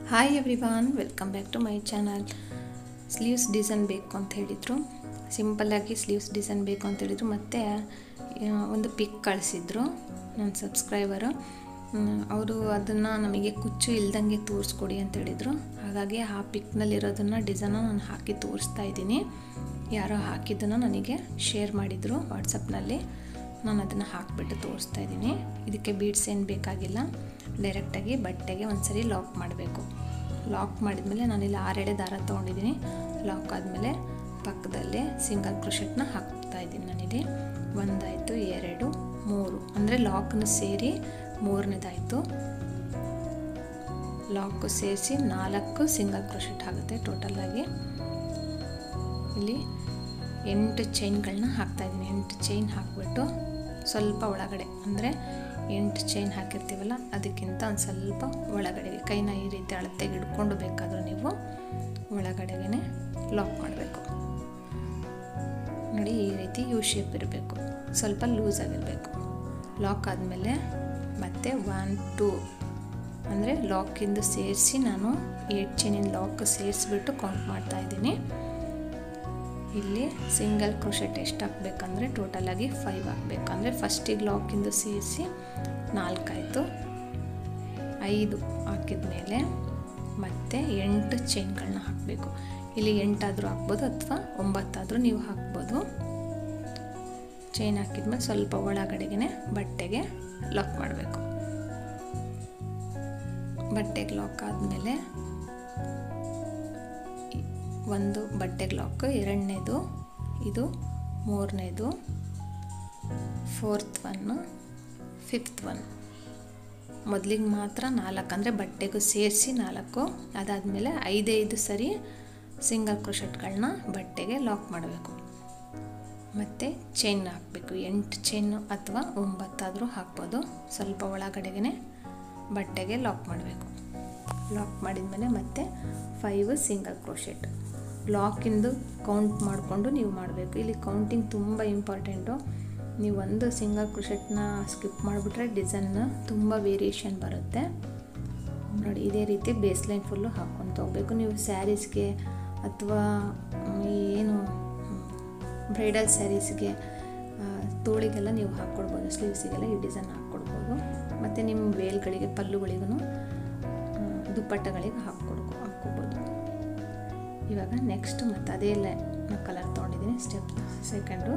hi everyone welcome back to my channel sleeves design ಬೇಕು ಅಂತ ಹೇಳಿದರು ಸಿಂಪಲ್ಲಾಗಿ ಸ್ಲೀವ್ಸ್ ಡಿಸೈನ್ ಬೇಕು ಅಂತ ಹೇಳಿದರು ಮತ್ತು ಒಂದು ಪಿಕ್ ಕಳಿಸಿದ್ರು ನನ್ನ ಸಬ್ಸ್ಕ್ರೈಬರು ಅವರು ಅದನ್ನು ನಮಗೆ ಕುಚ್ಚು ಇಲ್ದಂಗೆ ತೋರಿಸ್ಕೊಡಿ ಅಂತ ಹೇಳಿದರು ಹಾಗಾಗಿ ಆ ಪಿಕ್ನಲ್ಲಿರೋದನ್ನು ಡಿಸೈನ ನಾನು ಹಾಕಿ ತೋರಿಸ್ತಾ ಇದ್ದೀನಿ ಯಾರೋ ಹಾಕಿದ್ದನ್ನು ನನಗೆ ಶೇರ್ ಮಾಡಿದರು ವಾಟ್ಸಪ್ನಲ್ಲಿ ನಾನು ಅದನ್ನು ಹಾಕಿಬಿಟ್ಟು ತೋರಿಸ್ತಾ ಇದ್ದೀನಿ ಇದಕ್ಕೆ ಬೀಡ್ಸ್ ಏನು ಬೇಕಾಗಿಲ್ಲ ಡೈರೆಕ್ಟಾಗಿ ಬಟ್ಟೆಗೆ ಒಂದ್ಸರಿ ಲಾಕ್ ಮಾಡಬೇಕು ಲಾಕ್ ಮಾಡಿದ್ಮೇಲೆ ನಾನಿಲ್ಲಿ ಆರೆಳೆ ದಾರ ತೊಗೊಂಡಿದ್ದೀನಿ ಲಾಕ್ ಆದಮೇಲೆ ಪಕ್ಕದಲ್ಲೇ ಸಿಂಗಲ್ ಕ್ರೋಶೆಟ್ನ ಹಾಕ್ತಾ ಇದ್ದೀನಿ ನಾನಿಲ್ಲಿ ಒಂದಾಯಿತು ಎರಡು ಮೂರು ಅಂದರೆ ಲಾಕ್ನ ಸೇರಿ ಮೂರನೇದಾಯಿತು ಲಾಕು ಸೇರಿಸಿ ನಾಲ್ಕು ಸಿಂಗಲ್ ಕ್ರೋಶೆಟ್ ಆಗುತ್ತೆ ಟೋಟಲಾಗಿ ಇಲ್ಲಿ ಎಂಟು ಚೈನ್ಗಳನ್ನ ಹಾಕ್ತಾಯಿದ್ದೀನಿ ಎಂಟು ಚೈನ್ ಹಾಕಿಬಿಟ್ಟು ಸ್ವಲ್ಪ ಒಳಗಡೆ ಅಂದರೆ ಎಂಟು ಚೈನ್ ಹಾಕಿರ್ತೀವಲ್ಲ ಅದಕ್ಕಿಂತ ಒಂದು ಸ್ವಲ್ಪ ಒಳಗಡೆಗೆ ಕೈನ ಈ ರೀತಿ ಅಳತೆಗೆ ಹಿಡ್ಕೊಂಡು ಬೇಕಾದರೂ ನೀವು ಒಳಗಡೆಗೆ ಲಾಕ್ ಮಾಡಬೇಕು ನೋಡಿ ಈ ರೀತಿ ಯು ಶೇಪ್ ಇರಬೇಕು ಸ್ವಲ್ಪ ಲೂಸ್ ಆಗಿರಬೇಕು ಲಾಕ್ ಆದಮೇಲೆ ಮತ್ತೆ ಒನ್ ಟೂ ಅಂದರೆ ಲಾಕಿಂದು ಸೇರಿಸಿ ನಾನು ಏಟ್ ಚೈನಿನ ಲಾಕ್ ಸೇರಿಸ್ಬಿಟ್ಟು ಕೌಂಟ್ ಮಾಡ್ತಾ ಇದ್ದೀನಿ ಇಲ್ಲಿ ಸಿಂಗಲ್ ಕ್ರೋಶೆಟ್ ಎಷ್ಟು ಹಾಕ್ಬೇಕಂದ್ರೆ ಟೋಟಲಾಗಿ ಫೈವ್ ಹಾಕಬೇಕು ಅಂದರೆ ಫಸ್ಟಿಗೆ ಲಾಕಿಂದು ಸೇರಿಸಿ ನಾಲ್ಕಾಯಿತು ಐದು ಹಾಕಿದ ಮೇಲೆ ಮತ್ತೆ ಎಂಟು ಚೈನ್ಗಳನ್ನ ಹಾಕಬೇಕು ಇಲ್ಲಿ ಎಂಟಾದರೂ ಹಾಕ್ಬೋದು ಅಥವಾ ಒಂಬತ್ತಾದರೂ ನೀವು ಹಾಕ್ಬೋದು ಚೈನ್ ಹಾಕಿದ್ಮೇಲೆ ಸ್ವಲ್ಪ ಒಳಗಡೆಗೆ ಬಟ್ಟೆಗೆ ಲಾಕ್ ಮಾಡಬೇಕು ಬಟ್ಟೆಗೆ ಲಾಕ್ ಆದಮೇಲೆ ಒಂದು ಬಟ್ಟೆಗೆ ಲಾಕ್ ಎರಡನೇದು ಇದು ಮೂರನೇದು ಫೋರ್ತ್ ಒನ್ನು ಫಿಫ್ತ್ ಒನ್ ಮೊದಲಿಗೆ ಮಾತ್ರ ನಾಲ್ಕು ಅಂದರೆ ಬಟ್ಟೆಗೂ ಸೇರಿಸಿ ನಾಲ್ಕು ಅದಾದಮೇಲೆ ಐದೈದು ಸರಿ ಸಿಂಗಲ್ ಕ್ರೋಶೆಟ್ಗಳನ್ನ ಬಟ್ಟೆಗೆ ಲಾಕ್ ಮಾಡಬೇಕು ಮತ್ತು ಚೈನ್ ಹಾಕಬೇಕು ಎಂಟು ಚೈನು ಅಥವಾ ಒಂಬತ್ತಾದರೂ ಹಾಕ್ಬೋದು ಸ್ವಲ್ಪ ಒಳಗಡೆಗೆ ಬಟ್ಟೆಗೆ ಲಾಕ್ ಮಾಡಬೇಕು ಲಾಕ್ ಮಾಡಿದ್ಮೇಲೆ ಮತ್ತೆ ಫೈವ್ ಸಿಂಗಲ್ ಕ್ರೋಶೆಟ್ ಲಾಕಿಂದು ಕೌಂಟ್ ಮಾಡಿಕೊಂಡು ನೀವು ಮಾಡಬೇಕು ಇಲ್ಲಿ ಕೌಂಟಿಂಗ್ ತುಂಬ ಇಂಪಾರ್ಟೆಂಟು ನೀವು ಒಂದು ಸಿಂಗಲ್ ಕ್ರೋಶೆಟ್ನ ಸ್ಕಿಪ್ ಮಾಡಿಬಿಟ್ರೆ ಡಿಸೈನ್ ತುಂಬ ವೇರಿಯೇಷನ್ ಬರುತ್ತೆ ನೋಡಿ ಇದೇ ರೀತಿ ಬೇಸ್ ಲೈನ್ ಫುಲ್ಲು ಹಾಕ್ಕೊತ ಹೋಗ್ಬೇಕು ನೀವು ಸ್ಯಾರೀಸ್ಗೆ ಅಥವಾ ಏನು ಬ್ರೈಡಲ್ ಸ್ಯಾರೀಸ್ಗೆ ತೋಳಿಗೆಲ್ಲ ನೀವು ಹಾಕ್ಕೊಡ್ಬೋದು ಸ್ಲೀವ್ಸಿಗೆಲ್ಲ ಈ ಡಿಸೈನ್ ಹಾಕ್ಕೊಡ್ಬೋದು ಮತ್ತು ನಿಮ್ಮ ವೇಲ್ಗಳಿಗೆ ಪಲ್ಲುಗಳಿಗೂ ದುಪ್ಪಟ್ಟಗಳಿಗೆ ಹಾಕ್ಕೊಡ್ಕೊ ಹಾಕ್ಕೋಬೋದು ಇವಾಗ ನೆಕ್ಸ್ಟ್ ಮತ್ತು ಅದೇ ಕಲರ್ ತೊಗೊಂಡಿದ್ದೀನಿ ಸ್ಟೆಪ್ ಸೆಕೆಂಡು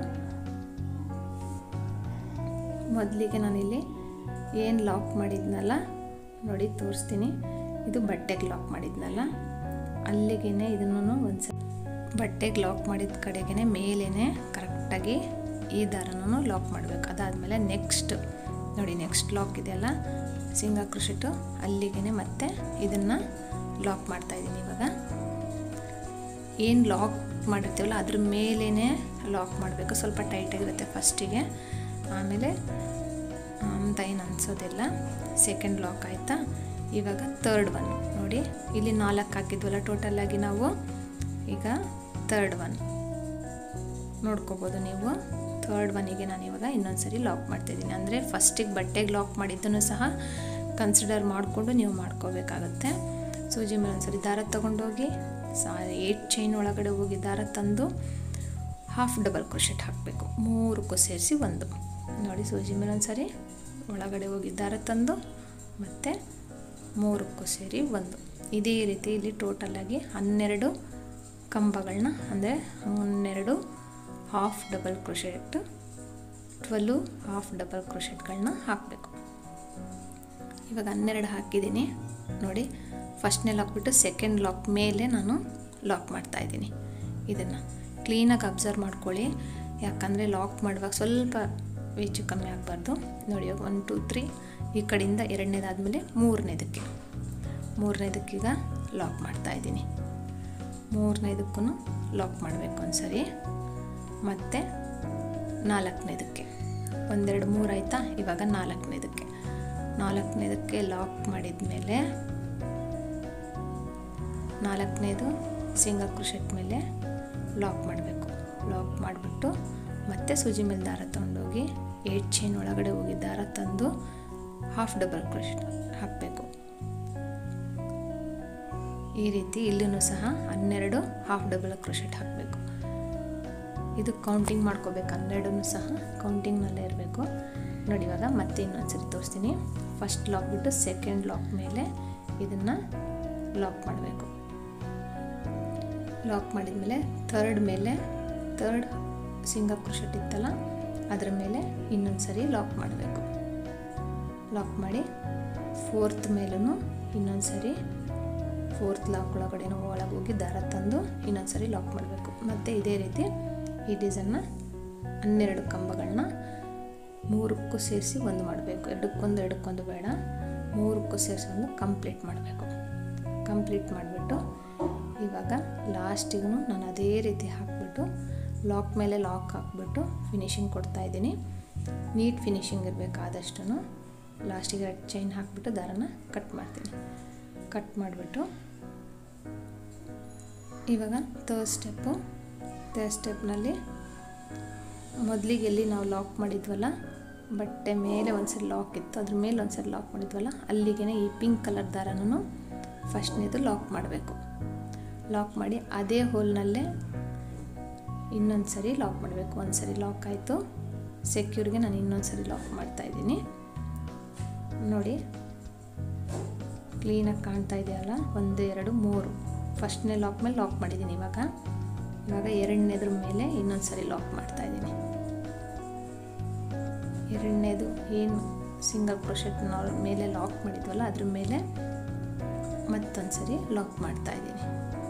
ಮೊದಲಿಗೆ ನಾನಿಲ್ಲಿ ಏನು ಲಾಕ್ ಮಾಡಿದ್ನಲ್ಲ ನೋಡಿ ತೋರಿಸ್ತೀನಿ ಇದು ಬಟ್ಟೆಗೆ ಲಾಕ್ ಮಾಡಿದ್ನಲ್ಲ ಅಲ್ಲಿಗೆ ಇದನ್ನು ಒಂದು ಸ ಬಟ್ಟೆಗೆ ಲಾಕ್ ಮಾಡಿದ ಕಡೆಗೆ ಮೇಲೇ ಕರೆಕ್ಟಾಗಿ ಈ ದಾರನೂ ಲಾಕ್ ಮಾಡಬೇಕು ಅದಾದಮೇಲೆ ನೆಕ್ಸ್ಟ್ ನೋಡಿ ನೆಕ್ಸ್ಟ್ ಲಾಕ್ ಇದೆಯಲ್ಲ ಸಿಂಗಲ್ ಕ್ರೋಶೆಟು ಅಲ್ಲಿಗೆ ಮತ್ತೆ ಇದನ್ನು ಲಾಕ್ ಮಾಡ್ತಾಯಿದ್ದೀನಿ ಇವಾಗ ಏನು ಲಾಕ್ ಮಾಡಿರ್ತೀವಲ್ಲ ಅದ್ರ ಮೇಲೇ ಲಾಕ್ ಮಾಡಬೇಕು ಸ್ವಲ್ಪ ಟೈಟಾಗಿರುತ್ತೆ ಫಸ್ಟಿಗೆ ಆಮೇಲೆ ಅಂತ ಏನು ಅನಿಸೋದಿಲ್ಲ ಸೆಕೆಂಡ್ ಲಾಕ್ ಆಯಿತಾ ಇವಾಗ ತರ್ಡ್ ಒನ್ ನೋಡಿ ಇಲ್ಲಿ ನಾಲ್ಕು ಹಾಕಿದ್ವಲ್ಲ ಟೋಟಲಾಗಿ ನಾವು ಈಗ ತರ್ಡ್ ಒನ್ ನೋಡ್ಕೋಬೋದು ನೀವು ಥರ್ಡ್ ಒನಿಗೆ ನಾನು ಇವಾಗ ಇನ್ನೊಂದು ಸರಿ ಲಾಕ್ ಮಾಡ್ತಾಯಿದ್ದೀನಿ ಅಂದರೆ ಫಸ್ಟಿಗೆ ಬಟ್ಟೆಗೆ ಲಾಕ್ ಮಾಡಿದ್ದನ್ನು ಸಹ ಕನ್ಸಿಡರ್ ಮಾಡಿಕೊಂಡು ನೀವು ಮಾಡ್ಕೋಬೇಕಾಗತ್ತೆ ಸೂಜಿ ಮೇಲೆ ಒಂದು ಸರಿ ದಾರ ತೊಗೊಂಡೋಗಿ ಸಾ ಏಟ್ ಚೈನ್ ಒಳಗಡೆ ಹೋಗಿ ದಾರ ತಂದು ಹಾಫ್ ಡಬಲ್ ಕ್ರೋಶೆಟ್ ಹಾಕಬೇಕು ಮೂರಕ್ಕೂ ಸೇರಿಸಿ ಒಂದು ನೋಡಿ ಸೂಜಿ ಮೇಲೆ ಒಂದು ಸರಿ ಒಳಗಡೆ ಹೋಗಿ ದಾರ ತಂದು ಮತ್ತು ಮೂರಕ್ಕೂ ಸೇರಿ ಒಂದು ಇದೇ ರೀತಿ ಇಲ್ಲಿ ಟೋಟಲಾಗಿ ಹನ್ನೆರಡು ಕಂಬಗಳನ್ನ ಅಂದರೆ ಹನ್ನೆರಡು half double crochet twelve half double ಕ್ರೋಶೆಟ್ಗಳನ್ನ ಹಾಕಬೇಕು ಇವಾಗ ಹನ್ನೆರಡು ಹಾಕಿದ್ದೀನಿ ನೋಡಿ ಫಸ್ಟ್ನೇ ಲಾಕ್ ಬಿಟ್ಟು ಸೆಕೆಂಡ್ ಲಾಕ್ ಮೇಲೆ ನಾನು ಲಾಕ್ ಮಾಡ್ತಾಯಿದ್ದೀನಿ ಇದನ್ನು ಕ್ಲೀನಾಗಿ ಅಬ್ಸರ್ವ್ ಮಾಡ್ಕೊಳ್ಳಿ ಯಾಕಂದರೆ ಲಾಕ್ ಮಾಡುವಾಗ ಸ್ವಲ್ಪ ಹೆಚ್ಚು ಕಮ್ಮಿ ಆಗಬಾರ್ದು ನೋಡಿ ಒನ್ ಟು ತ್ರೀ ಈ ಕಡೆಯಿಂದ ಎರಡನೇದಾದಮೇಲೆ ಮೂರನೇದಕ್ಕೆ ಮೂರನೇದಕ್ಕೀಗ ಲಾಕ್ ಮಾಡ್ತಾಯಿದ್ದೀನಿ ಮೂರನೇದಕ್ಕೂ ಲಾಕ್ ಮಾಡಬೇಕು ಒಂದ್ಸರಿ ಮತ್ತು ನಾಲ್ಕನೇದಕ್ಕೆ ಒಂದೆರಡು ಮೂರು ಆಯಿತಾ ಇವಾಗ ನಾಲ್ಕನೇದಕ್ಕೆ ನಾಲ್ಕನೇದಕ್ಕೆ ಲಾಕ್ ಮಾಡಿದ ಮೇಲೆ ನಾಲ್ಕನೇದು ಸಿಂಗಲ್ ಕ್ರೋಶೆಟ್ ಮೇಲೆ ಲಾಕ್ ಮಾಡಬೇಕು ಲಾಕ್ ಮಾಡಿಬಿಟ್ಟು ಮತ್ತೆ ಸೂಜಿ ಮೇಲೆ ದಾರ ತೊಗೊಂಡೋಗಿ ಏಟ್ ಚೈನ್ ಒಳಗಡೆ ಹೋಗಿ ದಾರ ತಂದು ಹಾಫ್ ಡಬಲ್ ಕ್ರೋಶೆಟ್ ಹಾಕಬೇಕು ಈ ರೀತಿ ಇಲ್ಲೂ ಸಹ ಹನ್ನೆರಡು ಹಾಫ್ ಡಬಲ್ ಕ್ರೋಶೆಟ್ ಹಾಕಬೇಕು ಇದು ಕೌಂಟಿಂಗ್ ಮಾಡ್ಕೋಬೇಕು ಹನ್ನೆರಡೂ ಸಹ ಕೌಂಟಿಂಗ್ನಲ್ಲೇ ಇರಬೇಕು ನೋಡಿ ಇವಾಗ ಮತ್ತೆ ಇನ್ನೊಂದ್ಸರಿ ತೋರಿಸ್ತೀನಿ ಫಸ್ಟ್ ಲಾಕ್ ಬಿಟ್ಟು ಸೆಕೆಂಡ್ ಲಾಕ್ ಮೇಲೆ ಇದನ್ನು ಲಾಕ್ ಮಾಡಬೇಕು ಲಾಕ್ ಮಾಡಿದ್ಮೇಲೆ ಥರ್ಡ್ ಮೇಲೆ ಥರ್ಡ್ ಸಿಂಗಲ್ ಕ್ರೋಶೆಟ್ ಇತ್ತಲ್ಲ ಅದರ ಮೇಲೆ ಇನ್ನೊಂದು ಸರಿ ಲಾಕ್ ಮಾಡಬೇಕು ಲಾಕ್ ಮಾಡಿ ಫೋರ್ತ್ ಮೇಲೂ ಇನ್ನೊಂದು ಸರಿ ಫೋರ್ತ್ ಲಾಕ್ ಒಳಗಡೆನೂ ಒಳಗೆ ಹೋಗಿ ದಾರ ತಂದು ಇನ್ನೊಂದು ಸರಿ ಲಾಕ್ ಮಾಡಬೇಕು ಮತ್ತು ಇದೇ ರೀತಿ ಈ ಡಿಸೈನ್ನ ಹನ್ನೆರಡು ಕಂಬಗಳನ್ನ ಮೂರಕ್ಕೂ ಸೇರಿಸಿ ಒಂದು ಮಾಡಬೇಕು ಎರಡಕ್ಕೊಂದು ಎರಡಕ್ಕೊಂದು ಬೇಡ ಮೂರಕ್ಕೂ ಸೇರಿಸಿ ಒಂದು ಕಂಪ್ಲೀಟ್ ಮಾಡಬೇಕು ಕಂಪ್ಲೀಟ್ ಮಾಡಿಬಿಟ್ಟು ಇವಾಗ ಲಾಸ್ಟಿಗೂ ನಾನು ಅದೇ ರೀತಿ ಹಾಕಿಬಿಟ್ಟು ಲಾಕ್ ಮೇಲೆ ಲಾಕ್ ಹಾಕ್ಬಿಟ್ಟು ಫಿನಿಶಿಂಗ್ ಕೊಡ್ತಾಯಿದ್ದೀನಿ ನೀಟ್ ಫಿನಿಶಿಂಗ್ ಇರಬೇಕು ಆದಷ್ಟು ಲಾಸ್ಟಿಗೆ ಎರಡು ಚೈನ್ ಹಾಕಿಬಿಟ್ಟು ದಾರನ ಕಟ್ ಮಾಡ್ತೀನಿ ಕಟ್ ಮಾಡಿಬಿಟ್ಟು ಇವಾಗ ತರ್ಡ್ ಸ್ಟೆಪ್ಪು ತರ್ಡ್ ಸ್ಟೆಪ್ನಲ್ಲಿ ಮೊದಲಿಗೆ ಎಲ್ಲಿ ನಾವು ಲಾಕ್ ಮಾಡಿದ್ವಲ್ಲ ಬಟ್ಟೆ ಮೇಲೆ ಒಂದ್ಸರಿ ಲಾಕ್ ಇತ್ತು ಅದ್ರ ಮೇಲೆ ಒಂದ್ಸರಿ ಲಾಕ್ ಮಾಡಿದ್ವಲ್ಲ ಅಲ್ಲಿಗೆ ಈ ಪಿಂಕ್ ಕಲರ್ ದಾರನೂ ಫಸ್ಟ್ನೇದು ಲಾಕ್ ಮಾಡಬೇಕು ಲಾಕ್ ಮಾಡಿ ಅದೇ ಹೋಲ್ನಲ್ಲೇ ಇನ್ನೊಂದು ಸರಿ ಲಾಕ್ ಮಾಡಬೇಕು ಒಂದು ಸರಿ ಲಾಕ್ ಆಯಿತು ಸೆಕ್ಯೂರ್ಗೆ ನಾನು ಇನ್ನೊಂದು ಸರಿ ಲಾಕ್ ಮಾಡ್ತಾಯಿದ್ದೀನಿ ನೋಡಿ ಕ್ಲೀನಾಗಿ ಕಾಣ್ತಾ ಇದೆಯಲ್ಲ ಒಂದು ಎರಡು ಮೂರು ಫಸ್ಟ್ನೇ ಲಾಕ್ ಮೇಲೆ ಲಾಕ್ ಮಾಡಿದ್ದೀನಿ ಇವಾಗ ಇವಾಗ ಎರಡನೇದ್ರ ಮೇಲೆ ಇನ್ನೊಂದು ಸರಿ ಲಾಕ್ ಮಾಡ್ತಾ ಇದ್ದೀನಿ ಎರಡನೇದು ಏನು ಸಿಂಗಲ್ ಕ್ರೋಶೆಟ್ನ ಮೇಲೆ ಲಾಕ್ ಮಾಡಿದ್ವಲ್ಲ ಅದ್ರ ಮೇಲೆ ಮತ್ತೊಂದು ಸರಿ ಲಾಕ್ ಮಾಡ್ತಾ ಇದ್ದೀನಿ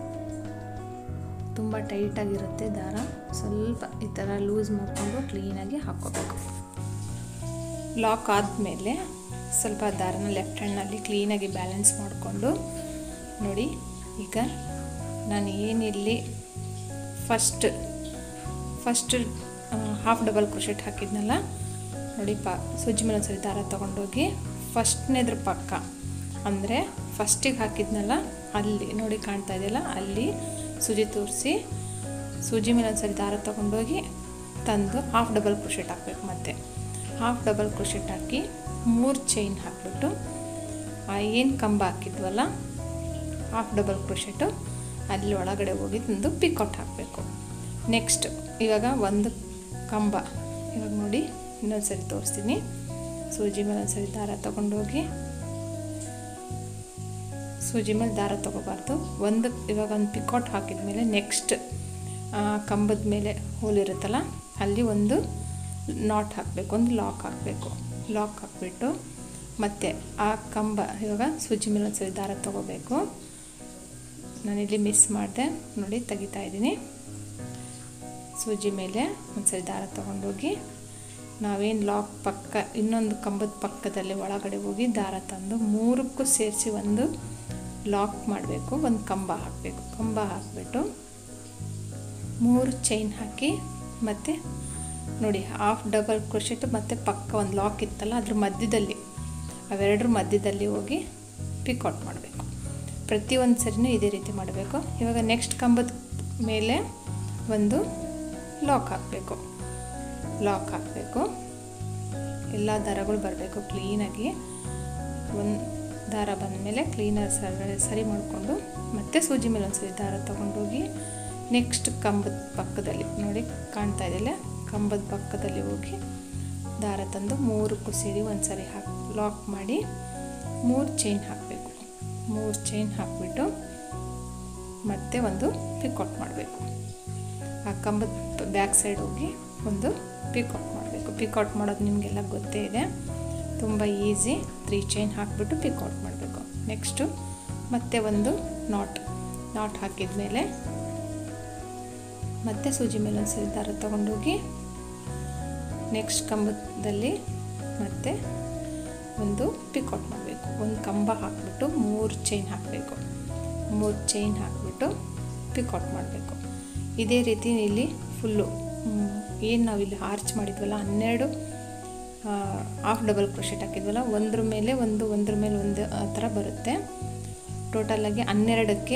ತುಂಬ ಟೈಟಾಗಿರುತ್ತೆ ದಾರ ಸ್ವಲ್ಪ ಈ ಥರ ಲೂಸ್ ಮಾಡಿಕೊಂಡು ಕ್ಲೀನಾಗಿ ಹಾಕ್ಕೋಬೇಕು ಲಾಕ್ ಆದಮೇಲೆ ಸ್ವಲ್ಪ ದಾರನ ಲೆಫ್ಟ್ ಹ್ಯಾಂಡ್ನಲ್ಲಿ ಕ್ಲೀನಾಗಿ ಬ್ಯಾಲೆನ್ಸ್ ಮಾಡಿಕೊಂಡು ನೋಡಿ ಈಗ ನಾನು ಏನಿಲ್ಲಿ first first half double crochet ಹಾಕಿದ್ನಲ್ಲ ನೋಡಿ ಪ ಸುಜ್ಜಿ ಮೇಲೆ ಒಂದ್ಸರಿ ದಾರ ತೊಗೊಂಡೋಗಿ ಫಸ್ಟ್ನೇದ್ರ ಪಕ್ಕ ಅಂದರೆ ಫಸ್ಟಿಗೆ ಹಾಕಿದ್ನಲ್ಲ ಅಲ್ಲಿ ನೋಡಿ ಕಾಣ್ತಾ ಇದೆಯಲ್ಲ ಅಲ್ಲಿ ಸೂಜಿ ತೋರಿಸಿ ಸೂಜಿ ಮೇಲೆ ಒಂದ್ಸರಿ ದಾರ ತೊಗೊಂಡೋಗಿ ತಂದು ಹಾಫ್ ಡಬಲ್ ಕ್ರೋಶೆಟ್ ಹಾಕಬೇಕು ಮತ್ತೆ ಹಾಫ್ ಡಬಲ್ ಕ್ರೋಶೆಟ್ ಹಾಕಿ ಮೂರು ಚೈನ್ ಹಾಕ್ಬಿಟ್ಟು ಆ ಏನು ಕಂಬ ಹಾಕಿದ್ವಲ್ಲ ಹಾಫ್ ಡಬಲ್ ಕ್ರೋಶೆಟು ಅಲ್ಲಿ ಒಳಗಡೆ ಹೋಗಿ ತಂದು ಪಿಕೌಟ್ ಹಾಕಬೇಕು ನೆಕ್ಸ್ಟ್ ಇವಾಗ ಒಂದು ಕಂಬ ಇವಾಗ ನೋಡಿ ಇನ್ನೊಂದು ಸರಿ ತೋರಿಸ್ತೀನಿ ಸೂಜಿ ಮೇಲೆ ಒಂದು ಸರಿ ದಾರ ತೊಗೊಂಡೋಗಿ ಸೂಜಿ ಮೇಲೆ ದಾರ ತೊಗೋಬಾರ್ದು ಒಂದು ಇವಾಗ ಒಂದು ಪಿಕೌಟ್ ಹಾಕಿದ ಮೇಲೆ ನೆಕ್ಸ್ಟ್ ಕಂಬದ ಮೇಲೆ ಹೋಲಿರುತ್ತಲ್ಲ ಅಲ್ಲಿ ಒಂದು ನಾಟ್ ಹಾಕಬೇಕು ಒಂದು ಲಾಕ್ ಹಾಕಬೇಕು ಲಾಕ್ ಹಾಕ್ಬಿಟ್ಟು ಮತ್ತು ಆ ಕಂಬ ಇವಾಗ ಸೂಜಿ ಮೇಲೆ ಒಂದು ಸರಿ ದಾರ ತೊಗೋಬೇಕು ನಾನಿಲ್ಲಿ ಮಿಸ್ ಮಾಡಿದೆ ನೋಡಿ ತೆಗಿತಾ ಇದ್ದೀನಿ ಸೂಜಿ ಮೇಲೆ ಒಂದ್ಸರಿ ದಾರ ತೊಗೊಂಡೋಗಿ ನಾವೇನು ಲಾಕ್ ಪಕ್ಕ ಇನ್ನೊಂದು ಕಂಬದ ಪಕ್ಕದಲ್ಲಿ ಒಳಗಡೆ ಹೋಗಿ ದಾರ ತಂದು ಮೂರಕ್ಕೂ ಸೇರಿಸಿ ಒಂದು ಲಾಕ್ ಮಾಡಬೇಕು ಒಂದು ಕಂಬ ಹಾಕಬೇಕು ಕಂಬ ಹಾಕಿಬಿಟ್ಟು ಮೂರು ಚೈನ್ ಹಾಕಿ ಮತ್ತು ನೋಡಿ ಹಾಫ್ ಡಬಲ್ ಕ್ರೋಶೆಟ್ ಮತ್ತು ಪಕ್ಕ ಒಂದು ಲಾಕ್ ಇತ್ತಲ್ಲ ಅದ್ರ ಮಧ್ಯದಲ್ಲಿ ಅವೆರಡರ ಮಧ್ಯದಲ್ಲಿ ಹೋಗಿ ಪಿಕೌಟ್ ಮಾಡಬೇಕು ಪ್ರತಿಯೊಂದು ಸರಿನೂ ಇದೇ ರೀತಿ ಮಾಡಬೇಕು ಇವಾಗ ನೆಕ್ಸ್ಟ್ ಕಂಬದ ಮೇಲೆ ಒಂದು ಲಾಕ್ ಹಾಕಬೇಕು ಲಾಕ್ ಹಾಕಬೇಕು ಎಲ್ಲ ದಾರಗಳು ಬರಬೇಕು ಕ್ಲೀನಾಗಿ ಒಂದು ದಾರ ಬಂದಮೇಲೆ ಕ್ಲೀನಾಗಿ ಸರಿ ಸರಿ ಮಾಡಿಕೊಂಡು ಮತ್ತೆ ಸೂಜಿ ಮೇಲೆ ಒಂದು ಸರಿ ದಾರ ತೊಗೊಂಡೋಗಿ ನೆಕ್ಸ್ಟ್ ಕಂಬದ ಪಕ್ಕದಲ್ಲಿ ನೋಡಿ ಕಾಣ್ತಾ ಇದೆಯಲ್ಲ ಕಂಬದ ಪಕ್ಕದಲ್ಲಿ ಹೋಗಿ ದಾರ ತಂದು ಮೂರಕ್ಕೂ ಸೇರಿ ಒಂದು ಸರಿ ಹಾಕಿ ಲಾಕ್ ಮಾಡಿ ಮೂರು ಚೈನ್ ಹಾಕಬೇಕು ಮೂರು ಚೈನ್ ಹಾಕಿಬಿಟ್ಟು ಮತ್ತೆ ಒಂದು ಪಿಕೌಟ್ ಮಾಡಬೇಕು ಆ ಕಂಬದ ಬ್ಯಾಕ್ ಸೈಡ್ ಹೋಗಿ ಒಂದು ಪಿಕೌಟ್ ಮಾಡಬೇಕು ಪಿಕೌಟ್ ಮಾಡೋದು ನಿಮಗೆಲ್ಲ ಗೊತ್ತೇ ಇದೆ ತುಂಬ ಈಸಿ ತ್ರೀ ಚೈನ್ ಹಾಕಿಬಿಟ್ಟು ಪಿಕೌಟ್ ಮಾಡಬೇಕು ನೆಕ್ಸ್ಟು ಮತ್ತೆ ಒಂದು ನಾಟ್ ನಾಟ್ ಹಾಕಿದ ಮೇಲೆ ಮತ್ತೆ ಸೂಜಿ ಮೇಲೆ ಒಂದು ಸರಿ ದಾರ ತೊಗೊಂಡೋಗಿ ನೆಕ್ಸ್ಟ್ ಕಂಬದಲ್ಲಿ ಮತ್ತೆ ಒಂದು ಪಿಕೌಟ್ ಮಾಡಬೇಕು ಒಂದು ಕಂಬ ಹಾಕಿಬಿಟ್ಟು ಮೂರು ಚೈನ್ ಹಾಕಬೇಕು ಮೂರು ಚೈನ್ ಹಾಕಿಬಿಟ್ಟು ಪಿಕೌಟ್ ಮಾಡಬೇಕು ಇದೇ ರೀತಿ ಇಲ್ಲಿ ಫುಲ್ಲು ಏನು ನಾವಿಲ್ಲಿ ಆರ್ಚ್ ಮಾಡಿದ್ವಲ್ಲ ಹನ್ನೆರಡು ಹಾಫ್ ಡಬಲ್ ಕ್ರೋಶೆಟ್ ಹಾಕಿದ್ವಲ್ಲ ಒಂದ್ರ ಮೇಲೆ ಒಂದು ಒಂದ್ರ ಮೇಲೆ ಒಂದು ಆ ಥರ ಬರುತ್ತೆ ಟೋಟಲಾಗಿ ಹನ್ನೆರಡಕ್ಕೆ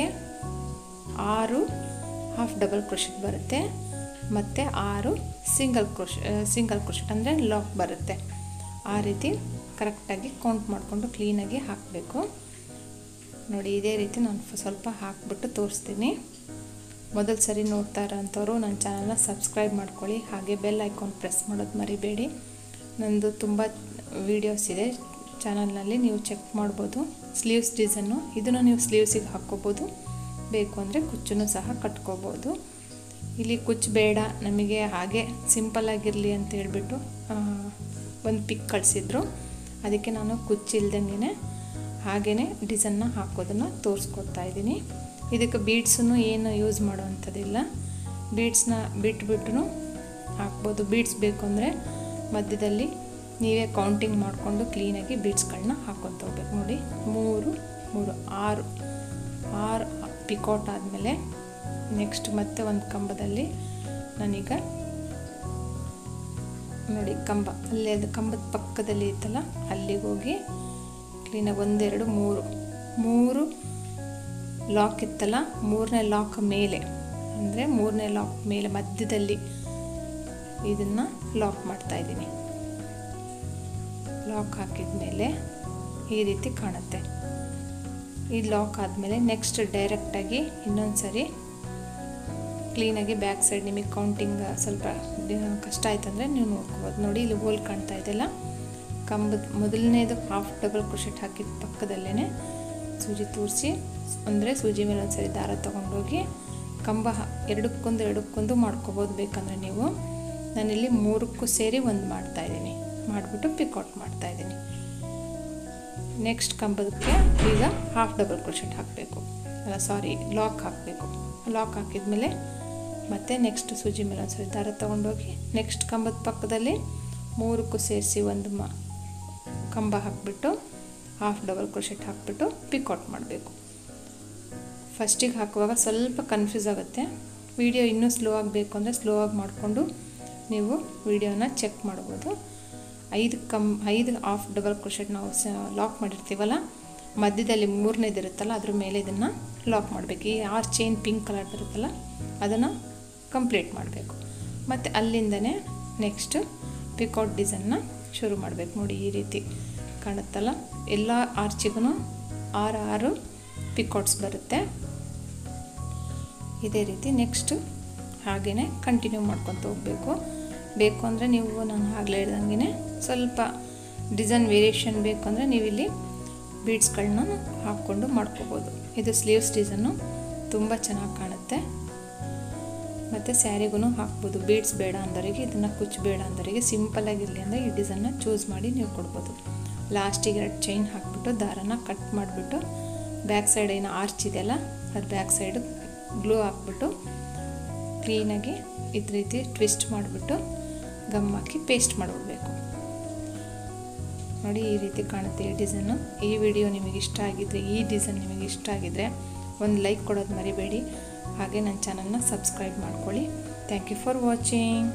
ಆರು ಹಾಫ್ ಡಬಲ್ ಕ್ರೋಶೆಟ್ ಬರುತ್ತೆ ಮತ್ತು ಆರು ಸಿಂಗಲ್ ಕ್ರೋಶ್ ಸಿಂಗಲ್ ಕ್ರೋಶೆಟ್ ಅಂದರೆ ಲಾಕ್ ಬರುತ್ತೆ ಆ ರೀತಿ ಕರೆಕ್ಟಾಗಿ ಕೌಂಟ್ ಮಾಡಿಕೊಂಡು ಕ್ಲೀನಾಗಿ ಹಾಕಬೇಕು ನೋಡಿ ಇದೇ ರೀತಿ ನಾನು ಸ್ವಲ್ಪ ಹಾಕ್ಬಿಟ್ಟು ತೋರಿಸ್ತೀನಿ ಮೊದಲು ಸರಿ ನೋಡ್ತಾ ಇರೋಂಥವ್ರು ನನ್ನ ಚಾನಲ್ನ ಸಬ್ಸ್ಕ್ರೈಬ್ ಮಾಡ್ಕೊಳ್ಳಿ ಹಾಗೆ ಬೆಲ್ ಐಕಾನ್ ಪ್ರೆಸ್ ಮಾಡೋದು ಮರಿಬೇಡಿ ನಂದು ತುಂಬ ವೀಡಿಯೋಸ್ ಇದೆ ಚಾನಲ್ನಲ್ಲಿ ನೀವು ಚೆಕ್ ಮಾಡ್ಬೋದು ಸ್ಲೀವ್ಸ್ ಡಿಸೈನು ಇದನ್ನು ನೀವು ಸ್ಲೀವ್ಸಿಗೆ ಹಾಕ್ಕೋಬೋದು ಬೇಕು ಅಂದರೆ ಕುಚ್ಚನ್ನು ಸಹ ಕಟ್ಕೋಬೋದು ಇಲ್ಲಿ ಕುಚ್ಚು ಬೇಡ ನಮಗೆ ಹಾಗೆ ಸಿಂಪಲ್ಲಾಗಿರಲಿ ಅಂತ ಹೇಳ್ಬಿಟ್ಟು ಒಂದು ಪಿಕ್ ಕಳಿಸಿದ್ರು ಅದಕ್ಕೆ ನಾನು ಕುಚ್ಚಿಲ್ದಂಗೆ ಹಾಗೇ ಡಿಸೈನ್ನ ಹಾಕೋದನ್ನು ತೋರಿಸ್ಕೊಡ್ತಾ ಇದ್ದೀನಿ ಇದಕ್ಕೆ ಬೀಡ್ಸನ್ನು ಏನು ಯೂಸ್ ಮಾಡೋವಂಥದ್ದಿಲ್ಲ ಬೀಡ್ಸ್ನ ಬಿಟ್ಬಿಟ್ಟು ಹಾಕ್ಬೋದು ಬೀಡ್ಸ್ ಬೇಕು ಅಂದರೆ ಮಧ್ಯದಲ್ಲಿ ನೀವೇ ಕೌಂಟಿಂಗ್ ಮಾಡಿಕೊಂಡು ಕ್ಲೀನಾಗಿ ಬೀಡ್ಸ್ಗಳನ್ನ ಹಾಕ್ಕೊತ ಹೋಗ್ಬೇಕು ನೋಡಿ ಮೂರು ಮೂರು ಆರು ಆರು ಪಿಕೌಟ್ ಆದಮೇಲೆ ನೆಕ್ಸ್ಟ್ ಮತ್ತೆ ಒಂದು ಕಂಬದಲ್ಲಿ ನಾನೀಗ ನೋಡಿ ಕಂಬ ಅಲ್ಲಿ ಅದು ಕಂಬದ ಪಕ್ಕದಲ್ಲಿ ಇತ್ತಲ್ಲ ಅಲ್ಲಿಗೆ ಹೋಗಿ ಕ್ಲೀನಾಗಿ ಒಂದೆರಡು ಮೂರು ಮೂರು ಲಾಕ್ ಇತ್ತಲ್ಲ ಮೂರನೇ ಲಾಕ್ ಮೇಲೆ ಅಂದರೆ ಮೂರನೇ ಲಾಕ್ ಮೇಲೆ ಮಧ್ಯದಲ್ಲಿ ಇದನ್ನು ಲಾಕ್ ಮಾಡ್ತಾ ಇದ್ದೀನಿ ಲಾಕ್ ಹಾಕಿದ ಮೇಲೆ ಈ ರೀತಿ ಕಾಣುತ್ತೆ ಈ ಲಾಕ್ ಆದಮೇಲೆ ನೆಕ್ಸ್ಟ್ ಡೈರೆಕ್ಟಾಗಿ ಇನ್ನೊಂದು ಸರಿ ಕ್ಲೀನಾಗಿ ಬ್ಯಾಕ್ ಸೈಡ್ ನಿಮಗೆ ಕೌಂಟಿಂಗ್ ಸ್ವಲ್ಪ ಕಷ್ಟ ಆಯ್ತು ಅಂದರೆ ನೀವು ನೋಡ್ಕೋಬೋದು ನೋಡಿ ಇಲ್ಲಿ ಹೋಲ್ ಕಾಣ್ತಾ ಇದೆಯಲ್ಲ ಕಂಬದ ಮೊದಲನೇದು ಹಾಫ್ ಡಬಲ್ ಕ್ರೋಶೆಟ್ ಹಾಕಿದ ಪಕ್ಕದಲ್ಲೇ ಸೂಜಿ ತೂರಿಸಿ ಅಂದರೆ ಸೂಜಿ ಮೇಲೆ ಒಂದು ಸರಿ ದಾರ ತೊಗೊಂಡೋಗಿ ಕಂಬ ಎರಡಕ್ಕೊಂದು ಎರಡಕ್ಕೊಂದು ಮಾಡ್ಕೋಬೋದು ಬೇಕಂದರೆ ನೀವು ನಾನಿಲ್ಲಿ ಮೂರಕ್ಕೂ ಸೇರಿ ಒಂದು ಮಾಡ್ತಾಯಿದ್ದೀನಿ ಮಾಡಿಬಿಟ್ಟು ಪಿಕೌಟ್ ಮಾಡ್ತಾಯಿದ್ದೀನಿ ನೆಕ್ಸ್ಟ್ ಕಂಬದಕ್ಕೆ ಈಗ ಹಾಫ್ ಡಬಲ್ ಕ್ರೋಶೆಟ್ ಹಾಕಬೇಕು ಅಲ್ಲ ಸಾರಿ ಲಾಕ್ ಹಾಕಬೇಕು ಲಾಕ್ ಹಾಕಿದ್ಮೇಲೆ ಮತ್ತೆ ನೆಕ್ಸ್ಟ್ ಸೂಜಿ ಮೇಲೆ ಒಂದ್ಸರಿ ದಾರ ತೊಗೊಂಡೋಗಿ ನೆಕ್ಸ್ಟ್ ಕಂಬದ ಪಕ್ಕದಲ್ಲಿ ಮೂರಕ್ಕೂ ಸೇರಿಸಿ ಒಂದು ಮ ಕಂಬ ಹಾಕಿಬಿಟ್ಟು ಹಾಫ್ ಡಬಲ್ ಕ್ರೋಶೆಟ್ ಹಾಕಿಬಿಟ್ಟು ಪಿಕೌಟ್ ಮಾಡಬೇಕು ಫಸ್ಟಿಗೆ ಹಾಕುವಾಗ ಸ್ವಲ್ಪ ಕನ್ಫ್ಯೂಸ್ ಆಗುತ್ತೆ ವಿಡಿಯೋ ಇನ್ನೂ ಸ್ಲೋ ಆಗಬೇಕು ಅಂದರೆ ಸ್ಲೋ ಆಗಿ ಮಾಡಿಕೊಂಡು ನೀವು ವಿಡಿಯೋನ ಚೆಕ್ ಮಾಡ್ಬೋದು ಐದು ಕಮ್ ಐದು ಹಾಫ್ ಡಬಲ್ ಕ್ರೋಶೆಟ್ ನಾವು ಸ ಲಾಕ್ ಮಾಡಿರ್ತೀವಲ್ಲ ಮಧ್ಯದಲ್ಲಿ ಮೂರನೇದು ಇರುತ್ತಲ್ಲ ಅದ್ರ ಮೇಲೆ ಇದನ್ನು ಲಾಕ್ ಮಾಡಬೇಕು ಈ ಆರು ಚೈನ್ ಪಿಂಕ್ ಕಲರ್ ಇರುತ್ತಲ್ಲ ಅದನ್ನು ಕಂಪ್ಲೀಟ್ ಮಾಡಬೇಕು ಮತ್ತು ಅಲ್ಲಿಂದನೇ ನೆಕ್ಸ್ಟ್ ಪಿಕೌಟ್ ಡಿಸೈನ್ನ ಶುರು ಮಾಡಬೇಕು ನೋಡಿ ಈ ರೀತಿ ಕಾಣುತ್ತಲ್ಲ ಎಲ್ಲ ಆರ್ಚಿಗೂ ಆರು ಆರು ಪಿಕೌಟ್ಸ್ ಬರುತ್ತೆ ಇದೇ ರೀತಿ ನೆಕ್ಸ್ಟ್ ಹಾಗೆಯೇ ಕಂಟಿನ್ಯೂ ಮಾಡ್ಕೊತ ಹೋಗಬೇಕು ಬೇಕು ಅಂದರೆ ನೀವು ನಾನು ಆಗಲೇ ಹೇಳ್ದಂಗೆ ಸ್ವಲ್ಪ ಡಿಸೈನ್ ವೇರಿಯೇಷನ್ ಬೇಕು ಅಂದರೆ ನೀವು ಇಲ್ಲಿ ಬೀಡ್ಸ್ಗಳನ್ನ ಹಾಕ್ಕೊಂಡು ಮಾಡ್ಕೋಬೋದು ಇದು ಸ್ಲೀವ್ಸ್ ಡಿಸೈನು ತುಂಬ ಚೆನ್ನಾಗಿ ಕಾಣುತ್ತೆ ಮತ್ತು ಸ್ಯಾರಿಗೂ ಹಾಕ್ಬೋದು ಬೀಡ್ಸ್ ಬೇಡ ಅಂದವರಿಗೆ ಇದನ್ನು ಕುಚ್ಚು ಬೇಡ ಅಂದವರಿಗೆ ಸಿಂಪಲ್ಲಾಗಿರಲಿ ಅಂದರೆ ಈ ಡಿಸೈನ್ನ ಚೂಸ್ ಮಾಡಿ ನೀವು ಕೊಡ್ಬೋದು ಲಾಸ್ಟಿಗೆ ಎರಡು ಚೈನ್ ಹಾಕ್ಬಿಟ್ಟು ದಾರನ ಕಟ್ ಮಾಡಿಬಿಟ್ಟು ಬ್ಯಾಕ್ ಸೈಡ್ ಏನು ಆರ್ಚ್ ಇದೆಯಲ್ಲ ಅದು ಬ್ಯಾಕ್ ಸೈಡು ಗ್ಲೂ ಹಾಕ್ಬಿಟ್ಟು ಕ್ಲೀನಾಗಿ ಇದ್ರ ರೀತಿ ಟ್ವಿಸ್ಟ್ ಮಾಡಿಬಿಟ್ಟು ಗಮ್ ಹಾಕಿ ಪೇಸ್ಟ್ ಮಾಡಿಬಿಡ್ಬೇಕು ನೋಡಿ ಈ ರೀತಿ ಕಾಣುತ್ತೆ ಈ ಡಿಸೈನು ಈ ವಿಡಿಯೋ ನಿಮಗೆ ಇಷ್ಟ ಆಗಿದ್ದರೆ ಈ ಡಿಸೈನ್ ನಿಮಗೆ ಇಷ್ಟ ಆಗಿದ್ದರೆ ಒಂದು ಲೈಕ್ ಕೊಡೋದು ಮರಿಬೇಡಿ ಹಾಗೆ ನನ್ನ ಚಾನಲ್ನ ಸಬ್ಸ್ಕ್ರೈಬ್ ಮಾಡ್ಕೊಳ್ಳಿ ಥ್ಯಾಂಕ್ ಯು ಫಾರ್ ವಾಚಿಂಗ್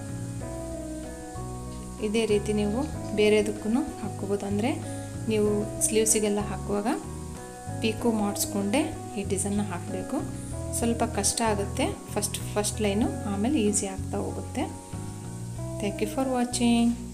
ಇದೇ ರೀತಿ ನೀವು ಬೇರೆದಕ್ಕೂ ಹಾಕ್ಕೋಬೋದು ಅಂದರೆ ನೀವು ಸ್ಲೀವ್ಸಿಗೆಲ್ಲ ಹಾಕುವಾಗ ಪೀಕು ಮಾಡಿಸ್ಕೊಂಡೆ ಈ ಡಿಸೈನ್ನ ಹಾಕಬೇಕು ಸ್ವಲ್ಪ ಕಷ್ಟ ಆಗುತ್ತೆ ಫಸ್ಟ್ ಫಸ್ಟ್ ಲೈನು ಆಮೇಲೆ ಈಸಿ ಆಗ್ತಾ ಹೋಗುತ್ತೆ ಥ್ಯಾಂಕ್ ಯು ಫಾರ್ ವಾಚಿಂಗ್